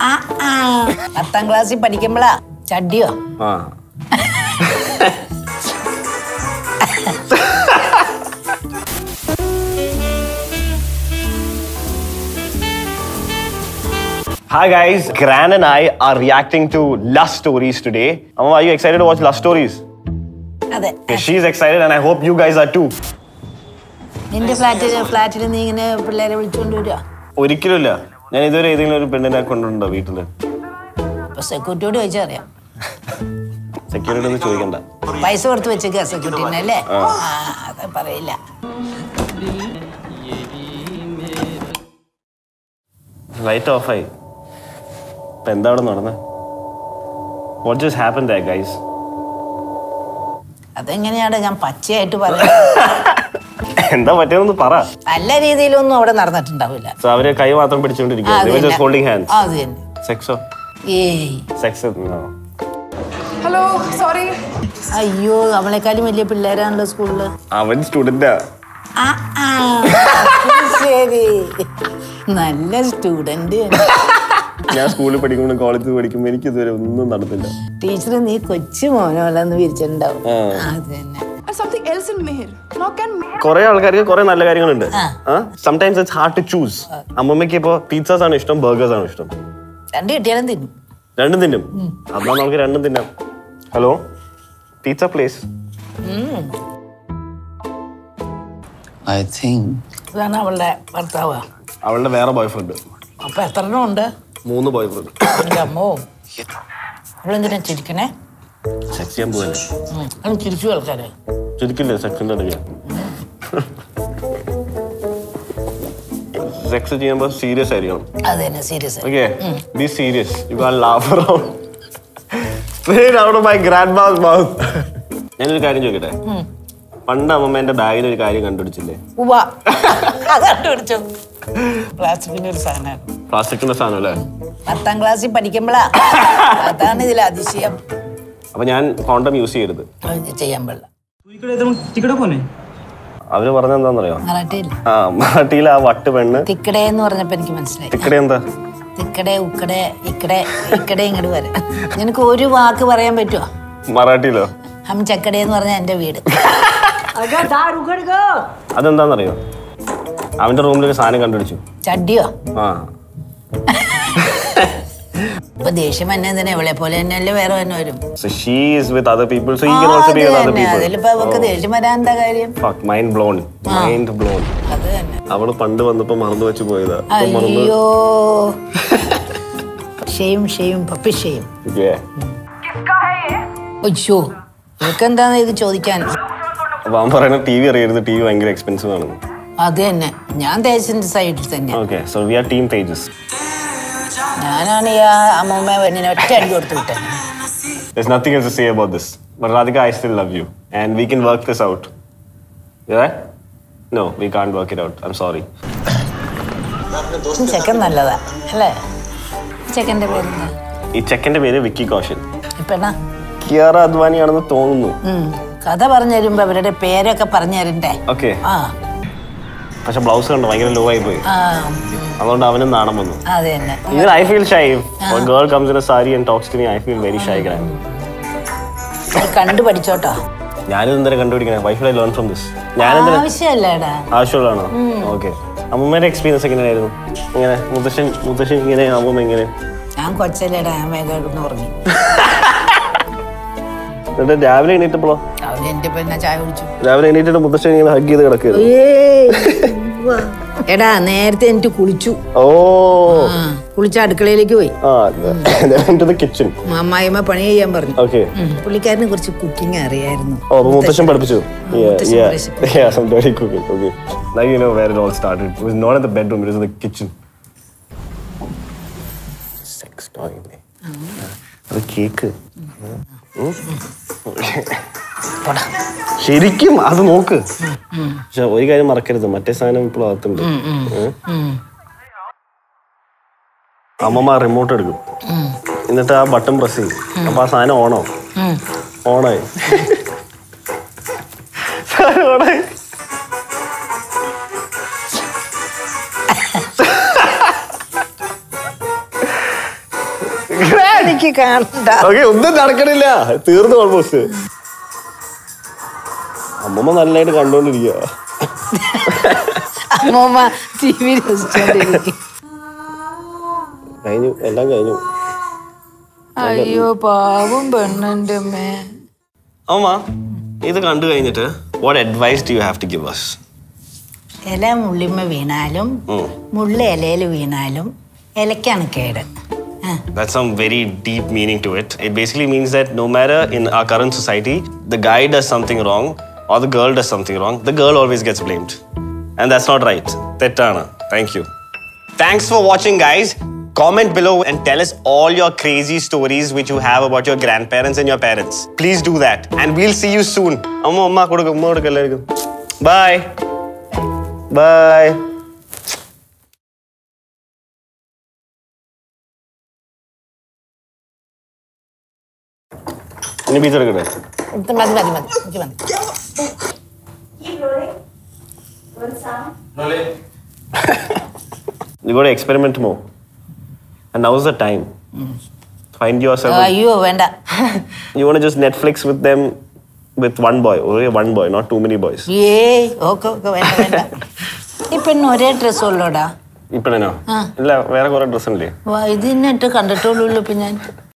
ആ ആ പത്താം ക്ലാസ്സിൽ പഠിക്കുമ്പോഴാ ചടിയോ ആ Hi guys, Gran and I are reacting to Lust Stories today. Amma, are you excited to watch Lust Stories? അതെ She's excited and I hope you guys are too. നിന്റെ ഫ്ലാറ്റിൽ ഫ്ലാറ്റിൽ നീ ഇങ്ങനെ പിള്ളേരെ വിളിച്ചുകൊണ്ട് വരിക ഒരിക്കലുമില്ല ഞാൻ ഇതുവരെ ഏതെങ്കിലും ഒരു പെണ്ണിനെ കൊണ്ടുണ്ടോ വീട്ടില് അപ്പൊ സെക്യൂരിറ്റിയോട് ചോദിച്ചറിയാം സെക്യൂരിറ്റി ഒന്നും ചോദിക്കണ്ട പൈസ കൊടുത്ത് വെച്ചേക്ക സെക്യൂരിറ്റിനെ അല്ലേ ആ അത് പറയില്ല ലൈറ്റ് ഓഫായി ഇപ്പൊ എന്താ അവിടെ നടന്നത് വാട്ട് ജസ്റ്റ് ഹാപ്പൻ ദാ ഗൈസ് അതെങ്ങനെയാണ് ഞാൻ പച്ചയായിട്ട് പറയാം എന്താ പറ്റിയതെന്ന് പറ നല്ല രീതിയിലൊന്നും അവിടെ നടന്നിട്ടുണ്ടാവില്ല So, അവര് കൈ മാത്രം ആ, പിടിച്ചുകൊണ്ടിരിക്കുക അത് തന്നെ. ഹോൾഡിംഗ് ഹാൻഡ്സ് ആ, അത് തന്നെ സെക്സോ ഏയ് സെക്സ് ഹലോ സോറി അയ്യോ അവളെക്കാളും വലിയ പിള്ളേരാണല്ലോ സ്കൂളില് അവൻ സ്റ്റുഡന്റാ ആ, ആ, ശരി നല്ല സ്റ്റുഡന്റ് ഞാൻ സ്കൂളിൽ പഠിക്കുമ്പോഴും കോളേജിൽ പഠിക്കുമ്പോൾ എനിക്ക് ഇതുവരെ ഒന്നും നടന്നില്ല ടീച്ചർ നീ കൊച്ചു മോനോളെന്ന് വിരിച്ചിട്ടുണ്ടാവും ആ. അത് തന്നെ സംതിങ് എൽസ് ഇൻ മെഹിർ നോ ക്യാൻ കുറെ ആൾക്കാർക്ക് കുറെ നല്ല കാര്യങ്ങളുണ്ട് ആ. Sometimes it's hard to choose അമ്മമ്മയ്ക്ക് ഇപ്പോൾ പിzzas ആണ് ഇഷ്ടം ബർഗേഴ്സ് ആണ് ഇഷ്ടം രണ്ട് കിട്ടിയാലും തിന്നും രണ്ടും തിന്നും അന്നാ നമുക്ക് രണ്ടും തിന്നാം hello pizza place I think ഇതാണ് അവളുടെ ഭർത്താവ് അവളുടെ വേറെ ബോയ് ഫ്രണ്ട് അപ്പൊ എത്ര എണ്ണം ഉണ്ട് മൂന്ന് ബോയ് ഫ്രണ്ട് എൻ്റെ അമ്മോ അവളെന്തിനാ ചിരിക്കണേ സെക്സ് ചെയ്യാൻ പോകല്ലേ ഉം. അവൻ ചിരിച്ചു ആൾക്കാര് ശരിക്കില്ലേ സെക്സിന്റെ ഇടയ്ക്ക് സെക്സ് ചെയ്യുമ്പോൾ സീരിയസ് ആയിരിക്കണം അത് തന്നെ serious okay be serious you can laugh around straight out of my grandma's mouth ഞാനൊരു കാര്യം ചോദിക്കട്ടെ പണ്ട് അമ്മമ്മ എന്റെ ബാഗിൽ ഒരു കാര്യം കണ്ടുപിടിച്ചില്ലേ ഉവ്വ അത് കണ്ടുപിടിച്ചു പ്ലാസ്റ്റിക്കിന്റെ ഒരു സാധനമാണ് പ്ലാസ്റ്റിക്കിന്റെ സാധനം അല്ലേ പത്താം ക്ലാസ്സിൽ പഠിക്കുമ്പോഴാ അതാണ് ഇതിൽ അതിശയം അപ്പൊ ഞാൻ കോണ്ടം യൂസ് ചെയ്യരുത് അത് ചെയ്യാൻ പാടില്ല तू इकडे तर मग तिकडे कोण आहे അവര് പറഞ്ഞ എന്താണെന്നറിയോ മറാഠിയിൽ ആ മാട്ടിയിൽ ആ വട്ട് പെണ്ണ് തിക്കടേ എന്ന് പറഞ്ഞപ്പോ എനിക്ക് മനസ്സിലായി തിക്കടെ എന്താ തിക്കടെ ഉക്കടെ ഇക്കടെ ഇക്കടെ ഇങ്ങോട്ട് വരാം നിനക്ക് ഒരു വാക്ക് പറയാൻ പറ്റുമോ മറാഠിയിലോ ഹം ചക്കടേ എന്ന് പറഞ്ഞ എന്റെ വീട് അതെന്താണെന്നറിയോ അവന്റെ റൂമിൽ ഒരു സാധനം കണ്ടുപിടിച്ചു ചഡിയോ ആ ഇപ്പൊ ദേഷ്യം എന്നെ തന്നെ ഇവളെ പോലെ തന്നെയല്ലേ വേറെ തന്നെ വരും So she is with other people, so he ആ, can also അത് be with other തന്നെ. people. അതിലിപ്പോ അവക്ക് ദേഷ്യം വരാൻ എന്താ കാര്യം Fuck, mind blown. Mind blown. അത് തന്നെ അവള് പണ്ട് വന്നപ്പോ മറന്നു വെച്ച് പോയതാ ഇപ്പൊ മറന്നു അയ്യോ ഷെയും ഷെയും പപ്പി ഷെയും Yeah. അയ്യോ ഇവക്കെന്താന്ന് ഇത് ചോദിക്കാൻ അപ്പൊ അവൻ പറയുന്ന ടി വി അറിയരുത് ടി വി ഭയങ്കര എക്സ്പെൻസീവ് ആണ് അത് തന്നെ ഞാൻ തേച്ചിന്റെ സൈഡിൽ തന്നെ okay so we are team pages ഞാനാണ് ഈ ആ അമ്മൂമ്മ പെണ്ണിനെ ഒറ്റ അടി കൊടുത്തു വിട്ടത് There's nothing else to say about this. But Radhika, I still love you. And we can work this out. Yeah? No, we can't work it out. I'm sorry. ചെക്കൻ നല്ലതാ അല്ലേ ചെക്കന്റെ പേരെന്താ ഈ ചെക്കന്റെ പേര് വിക്കി കൗശൽ പെണ്ണ കിയാറ അദ്വാനി ആണെന്ന് തോന്നുന്നു കഥ പറഞ്ഞു തരുമ്പോ അവരുടെ പേരൊക്കെ പറഞ്ഞു തരണ്ടേ ഓക്കെ ആ പക്ഷെ ബ്ലൗസ് കണ്ടോ ഭയങ്കര ലോ ആയി പോയി ആ അതുകൊണ്ട് അവനും നാണം വന്നു അത് തന്നെ Even I feel shy. If a girl comes in a sari and talks to me, I feel very shy guy. നീ കണ്ടു പഠിച്ചോട്ടോ ഞാനിത് എന്തിനാ കണ്ടുപിടിക്കണേ why should I learn from this ഞാനെന്തിനാ ആവശ്യമല്ലേടാ ആവശ്യമുള്ളതാണോ ഓക്കെ അമ്മൂമ്മയുടെ എക്സ്പീരിയൻസ് എങ്ങനെയായിരുന്നു ഇങ്ങനെ മുത്തശ്ശൻ മുത്തശ്ശൻ ഇങ്ങനെ അമ്മൂമ്മ ഇങ്ങനെ ഞാൻ കൊച്ചല്ലേടാ ഞാൻ വേഗം കിടന്ന് ഉറങ്ങി എന്നിട്ട് രാവിലെ എണീറ്റപ്പോഴോ അവന് എന്റെ പിന്നെ ചായ കുടിച്ചു രാവിലെ എണീറ്റിട്ട് മുത്തശ്ശൻ ഇങ്ങനെ ഹഗ് ചെയ്ത് കിടക്കുകയായിരുന്നു എടാ നേരത്തെ എനിക്ക് കുളിച്ചു ഓ ആ കുളിച്ച അടുക്കളയിലേക്ക് പോയി ആ ടു ദ കിച്ചൺ അമ്മായിമ്മ പണി ചെയ്യാൻ പറഞ്ഞു ഓക്കെ ഉം. പുള്ളിക്കാരന് കുറച്ച് കുക്കിംഗ് അറിയായിരുന്നു ഓ അപ്പൊ മുത്തശ്ശൻ പഠിപ്പിച്ചു മുത്തശ്ശൻ Yeah, പഠിപ്പിച്ചു. yeah. Yeah, some dirty cooking. Okay. Now you know where it all started. It was not in the bedroom, it was in the kitchen. Sex toy. അല്ലേ? അത് കേക്ക് പോടാ. ശരിക്കും അത് നോക്ക് പക്ഷെ ഒരു കാര്യം മറക്കരുത് മറ്റേ സാധനം ഇപ്പോഴും അകത്തുണ്ട് ഏ? അമ്മമ്മ റിമോട്ട് എടുക്കും എന്നിട്ട് ആ ബട്ടൺ പ്രസ് ചെയ്യും അപ്പൊ ആ സാധനം ഓണോ ഉം. ഓണായി സാധനം ഓണായി എനിക്ക് കാണണ്ട ഓക്കെ ഒന്നും നടക്കണില്ല തീർന്നു ഓൾമോസ്റ്റ് അമ്മമ്മ നല്ലതായിട്ട് കണ്ടോണ്ടിരിക്കുക അമ്മൂമ്മ ടി വി രസിച്ചോണ്ടിരിക്കും കഴിഞ്ഞു എല്ലാം കഴിഞ്ഞു അയ്യോ പാവം പെണ്ണന്റെ അമ്മേ അമ്മ ഇത് കണ്ടു കഴിഞ്ഞിട്ട് what advice do you have to give us ഇല മുള്ളിമ്മ വീണാലും മുള്ള ഇലയിൽ വീണാലും ഇലക്കാണ് കേട് ആ, That's some very deep meaning to it. It basically means that no matter in our current society, the guy does something wrong or the girl does something wrong, the girl always gets blamed. And that's not right. Tettana. Thank you. Thanks for watching, guys. Comment below and tell us all your crazy stories which you have about your grandparents and your parents. Please do that. And we'll see you soon. Amma, amma, കൊടുക്ക്, ഉമ്മ കൊടുക്ക് എല്ലാവർക്കും. Bye. Bye. ഇനി piece എടുക്കട്ടെ ഇത് മതി മതി മതി എനിക്ക് മതി You got to experiment more. And now's the time. Find yourself. അയ്യോ വേണ്ട you want to just Netflix with them with one boy, only one boy, not too many boys. ഏയ് ഓക്കെ ഓക്കെ വേണ്ട വേണ്ട ഈ പെണ്ണ് ഒരേ ഡ്രസ് ഉള്ളൂടാ ഇപ്പഴേനോ ഇല്ല വേറെ കുറെ ഡ്രസ് ഉണ്ട് ഇത് തന്നെ ഇട്ട് കണ്ടിട്ടുള്ളൂ ഇപ്പൊ ഞാൻ